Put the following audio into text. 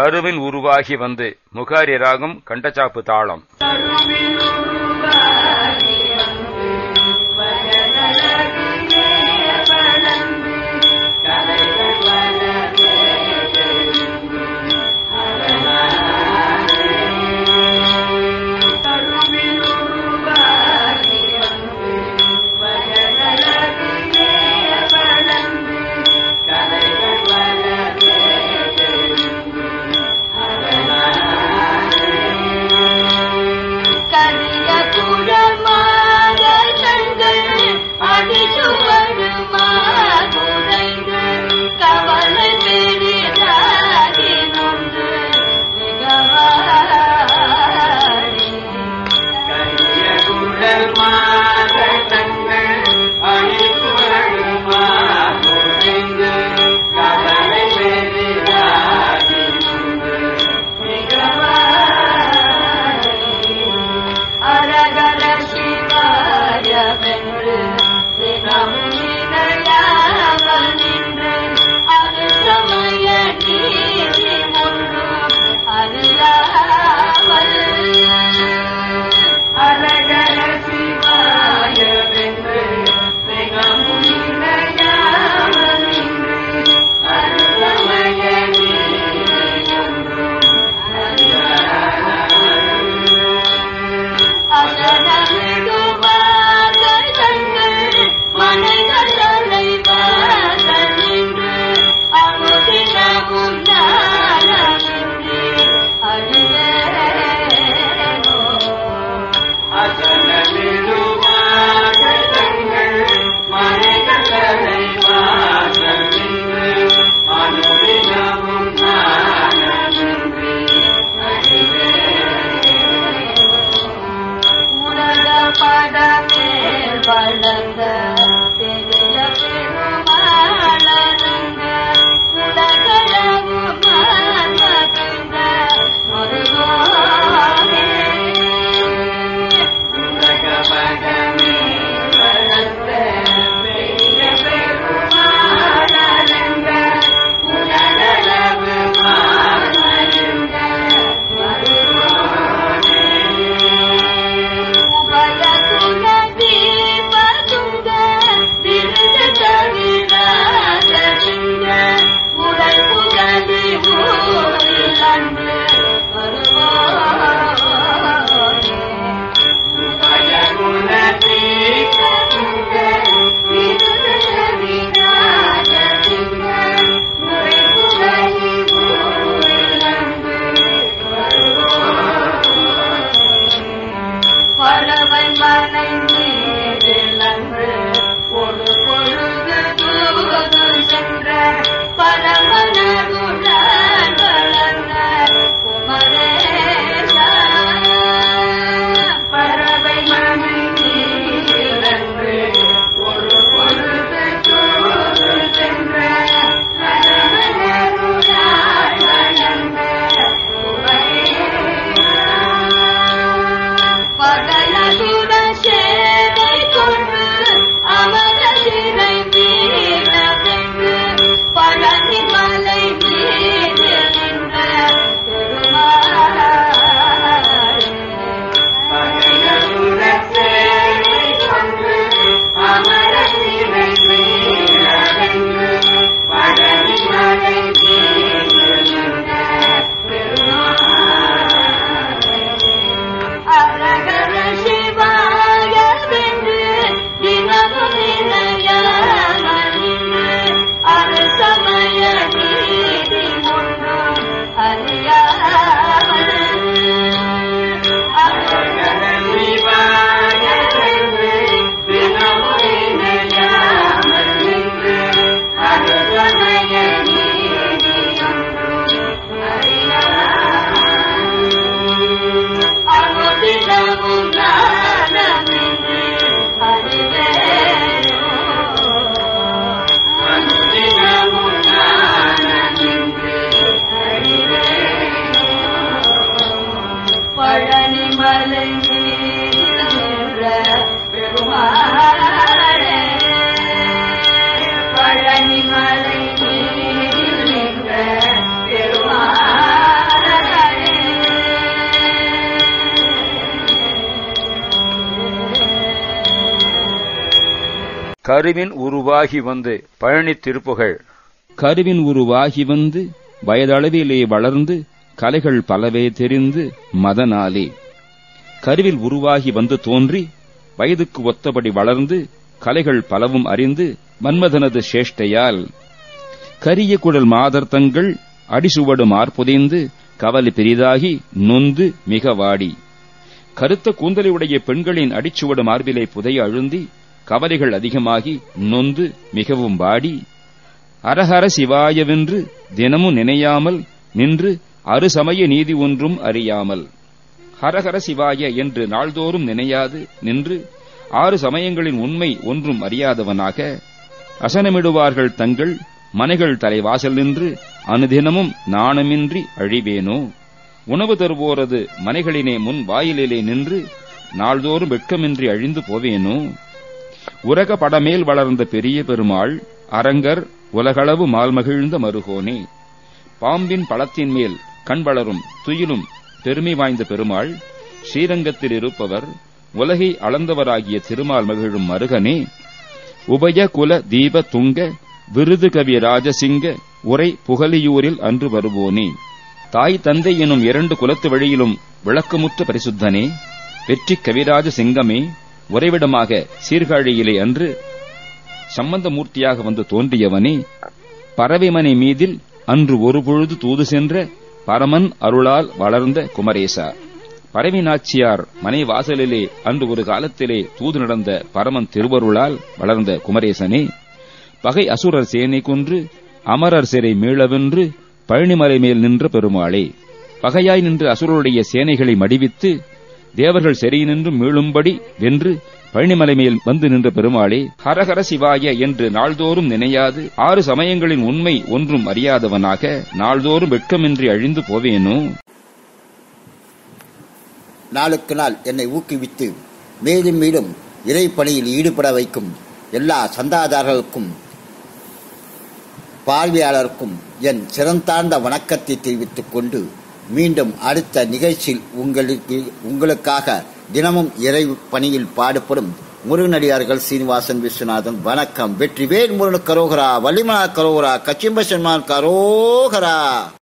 கருவின் உருவாகி வந்து முகாரி ராகம் கண்டச்சாப்பு தாளம் கலை கருவின் உருவாகி வந்து பழனி திருப்புகழ் கருவின் உருவாகி வந்து வயதளவிலே வளர்ந்து கலைகள் பலவே தெரிந்து மதனாலே கருவில் உருவாகி வந்து தோன்றி வயதுக்கு ஒத்தபடி வளர்ந்து கலைகள் பலவும் அறிந்து மன்மதனது சேஷ்டையால் கரிய குழல் மாதர் தங்கள் அடிசுவடு மார்புதைந்து கவலை பெரிதாகி நொந்து மிக வாடி கருத்த கூந்தலையுடைய பெண்களின் அடிச்சுவடு மார்பிலை புதைய அழுந்தி கவலைகள் அதிகமாகி நொந்து மிகவும் வாடி அரஹர சிவாயவென்று தினமும் நினையாமல் நின்று அறுசமய நீதி ஒன்றும் அறியாமல் ஹரஹர சிவாய என்று நாள்தோறும் நினையாது நின்று ஆறு சமயங்களின் உண்மை ஒன்றும் அறியாதவனாக அசனமிடுவார்கள் தங்கள் மனைகள் தலைவாசல் நின்று அனுதினமும் நாணமின்றி அழிவேனோ உணவு தருவோரது மனைகளினே முன் வாயிலிலே நின்று நாள்தோறும் வெட்கமின்றி அழிந்து போவேனோ உலக படமேல் வளர்ந்த பெரிய பெருமாள் அரங்கர் உலகளவு மால்மகிழ்ந்த மருகோனே பாம்பின் பழத்தின் மேல் கண் வளரும் துயிலும் பெருமை வாய்ந்த பெருமாள் ஸ்ரீரங்கத்தில் இருப்பவர் உலகை அளந்தவராகிய திருமால் மகிழும் மருகனே உபய குல தீப துங்க விருது கவி ராஜசிங்க உரை புகலியூரில் அன்று வருவோனே தாய் தந்தை எனும் இரண்டு குலத்து வழியிலும் விளக்கமுற்ற பரிசுத்தனே வெற்றி கவிராஜ சிங்கமே உறைவிடமாக சீர்காழியிலே அன்று சம்பந்தமூர்த்தியாக வந்து தோன்றியவனே பறவைமனை மீதில் அன்று ஒரு பொழுது தூது சென்ற பரமன் அருளால் வளர்ந்த குமரேசா பரவி நாச்சியார் மனை வாசலிலே அன்று ஒரு காலத்திலே தூது நடந்த பரமன் திருவருளால் வளர்ந்த குமரேசனே பகை அசுரர் சேனை கொன்று அமரர் சிறை மீளவென்று பழனிமலை மேல் நின்ற பெருமாளே பகையாய் நின்று அசுரருடைய சேனைகளை மடிவித்து தேவர்கள் சிறை நின்று மீளும்படி வென்று பழனிமலை மேல் வந்து நின்ற பெருமாளே ஹரஹர சிவாய என்று நாள்தோறும் நினையாது ஆறு சமயங்களின் உண்மை ஒன்றும் அறியாதவனாக நாள்தோறும் வெட்கமின்றி அழிந்து போவேனோ நாளுக்கு நாள் என்னை ஊக்குவித்து மேலும் மேலும் இறைப்பணியில் ஈடுபட வைக்கும் எல்லா சந்தாதாரர்களுக்கும் பார்வையாளருக்கும் என் சிறந்தார்ந்த வணக்கத்தை தெரிவித்துக் கொண்டு மீண்டும் அடுத்த நிகழ்ச்சியில் உங்களுக்கு உங்களுக்காக தினமும் இறை பணியில் பாடுபடும் முருகனடியார்கள் சீனிவாசன் விஸ்வநாதன் வணக்கம் வெற்றிவேல் முருகன் கரோகரா வள்ளிமலா கரோகரா கச்சிம்ப சன்மான் கரோகரா